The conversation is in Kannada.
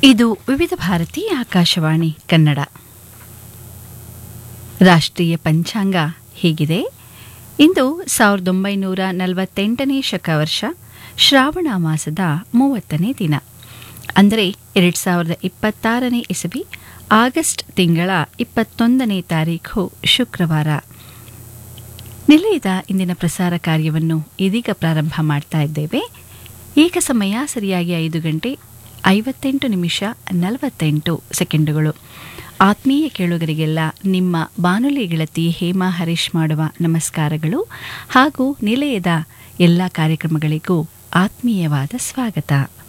ಇದು ವಿವಿಧ ಭಾರತಿ ಆಕಾಶವಾಣಿ ಕನ್ನಡ ರಾಷ್ಟ್ರೀಯ ಪಂಚಾಂಗ ಹೀಗಿದೆ ಇಂದು ಸಾವಿರದ ಒಂಬೈನೂರ ನಲವತ್ತೆಂಟನೇ ಶಕವರ್ಷ ಶ್ರಾವಣ ಮಾಸದ ಮೂವತ್ತನೇ ದಿನ ಅಂದರೆ ಎರಡು ಸಾವಿರದ ಇಪ್ಪತ್ತಾರನೇ ಇಸವಿ ಆಗಸ್ಟ್ ತಿಂಗಳ ಇಪ್ಪತ್ತೊಂದನೇ ತಾರೀಖು ಶುಕ್ರವಾರ ನಿಲಯದ ಇಂದಿನ ಪ್ರಸಾರ ಕಾರ್ಯವನ್ನು ಇದೀಗ ಪ್ರಾರಂಭ ಮಾಡ್ತಾ ಇದ್ದೇವೆ ಈಗ ಸಮಯ ಸರಿಯಾಗಿ ಐದು ಗಂಟೆ ಐವತ್ತೆಂಟು ನಿಮಿಷ ನಲವತ್ತೆಂಟು ಸೆಕೆಂಡುಗಳು ಆತ್ಮೀಯ ಕೇಳುಗರಿಗೆಲ್ಲ ನಿಮ್ಮ ಬಾನುಲಿ ಗೆಳತಿ ಹೇಮಾ ಹರೀಶ್ ಮಾಡುವ ನಮಸ್ಕಾರಗಳು ಹಾಗೂ ನಿಲಯದ ಎಲ್ಲ ಕಾರ್ಯಕ್ರಮಗಳಿಗೂ ಆತ್ಮೀಯವಾದ ಸ್ವಾಗತ